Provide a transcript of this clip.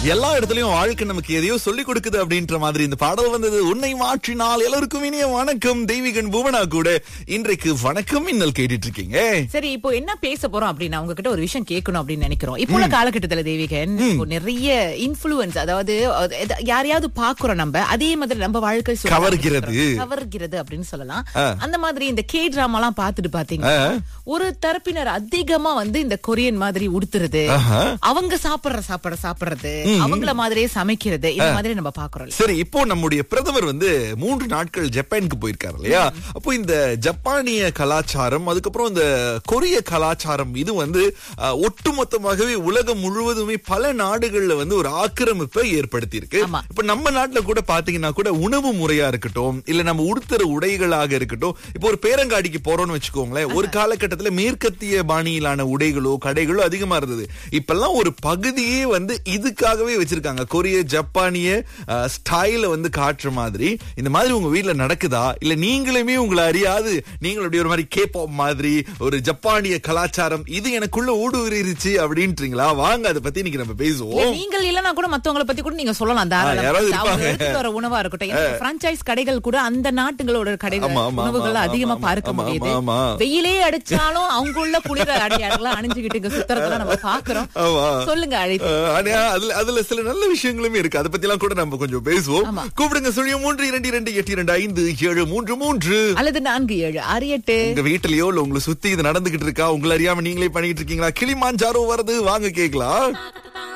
எல்லா இடத்துலயும் வாழ்க்கை நமக்கு எதையோ சொல்லி கொடுக்குது அப்படின்ற மாதிரி இந்த பாடல் வந்தது உன்னை மாற்றினால் எல்லாருக்கும் இனிய வணக்கம் தெய்வீகன் புவனா கூட இன்றைக்கு வணக்கம் இன்னல் கேட்டுட்டு இருக்கீங்க சரி இப்போ என்ன பேச போறோம் அப்படின்னா உங்ககிட்ட ஒரு விஷயம் கேட்கணும் அப்படின்னு நினைக்கிறோம் இப்போ உள்ள காலகட்டத்துல தேவிகன் இப்போ நிறைய இன்ஃபுளுன்ஸ் அதாவது அது எத- யாரையாவது பாக்குறோம் நம்ம அதே மாதிரி நம்ம வாழ்க்கை சூழலை கவர்கிறது. பார்க்கிறோம். கவர்கிறது அப்படின்னு சொல்லலாம் அந்த மாதிரி இந்த கே டிராமா எல்லாம் பாத்துட்டு பாத்தீங்க ஒரு தரப்பினர் அதிகமா வந்து இந்த கொரியன் மாதிரி உடுத்துறது ஆஹா. அவங்க சாப்பிடுற சாப்பிட சாப்பிடுறது அவங்கள மாதிரியே சமைக்கிறது இந்த மாதிரி நம்ம பாக்குறோம் சரி இப்போ நம்முடைய பிரதமர் வந்து மூன்று நாட்கள் ஜப்பானுக்கு போயிருக்காரு இல்லையா அப்போ இந்த ஜப்பானிய கலாச்சாரம் அதுக்கப்புறம் இந்த கொரிய கலாச்சாரம் இது வந்து அஹ், ஒட்டுமொத்தமாகவே உலகம் முழுவதுமே பல நாடுகள்ல வந்து ஒரு ஆக்கிரமிப்பை ஏற்படுத்தி இருக்கு ஆமா. இப்ப நம்ம நாட்டுல கூட பாத்தீங்கன்னா கூட உணவு முறையா இருக்கட்டும் இல்ல நம்ம உடுத்துற உடைகளாக இருக்கட்டும் இப்போ ஒரு பேரங்காடிக்கு போறோம்னு வச்சுக்கோங்களேன் ஒரு காலகட்டத்துல மேற்கத்திய பாணியிலான உடைகளோ கடைகளோ அதிகமா இருந்தது இப்பெல்லாம் ஒரு பகுதியே வந்து இதுக்காகவே வச்சிருக்காங்க கொரிய ஜப்பானிய ஸ்டைல வந்து காட்டுற மாதிரி இந்த மாதிரி உங்க வீட்ல நடக்குதா இல்ல நீங்களுமே உங்களை அறியாது நீங்களும் அப்படி ஒரு மாதிரி கேப்பாப் மாதிரி ஒரு ஜப்பானிய கலாச்சாரம் இது எனக்குள்ள ஊடுருவிருச்சு அப்படின்றீங்களா வாங்க அதை பத்தி இன்னைக்கு நம்ம இல்ல, பேசுவோம் நீங்கள் இல்லனா கூட மத்தவங்கள பத்தி கூட நீங்க சொல்லலாம் தாராளமா. யாராவது அவங்க இருப்பாங்க. எடுத்துட்டு வர உணவா இருக்கட்டும் ஏன்னா பிரான்சைஸ் கடைகள் கூட அந்த நாட்டுகளோட கடைகள் ஆமா, ஆமா, உணவுகள் ஆமா, அதிகமா ஆமா, பார்க்க ஆமா, முடியுது ஆமா. வெயிலே அடிச்சாலும் அவங்க உள்ள குளிர அடையாளம் அணிஞ்சுகிட்டு இங்க சுத்துறதெல்லாம் நம்ம பாக்குறோம் ஆமா. சொல்லுங்க அழைப்பு அஹ், ஆனா அதுல அதுல சில நல்ல விஷயங்களுமே இருக்கு அதை பத்தி எல்லாம் கூட நம்ம கொஞ்சம் பேசுவோம் ஆமா. கூப்பிடுங்க சொல்லியும் மூன்று இரண்டு இரண்டு எட்டு இரண்டு ஐந்து ஏழு மூன்று மூன்று அல்லது நான்கு ஏழு ஆறு எட்டு உங்க வீட்டுலயோ இல்ல உங்களை சுத்தி இது நடந்துகிட்டு இருக்கா உங்களை அறியாம நீங்களே பண்ணிட்டு இருக்கீங்களா கிளிமாஞ்சாரோ வருது வாங்க கேக்கலாம்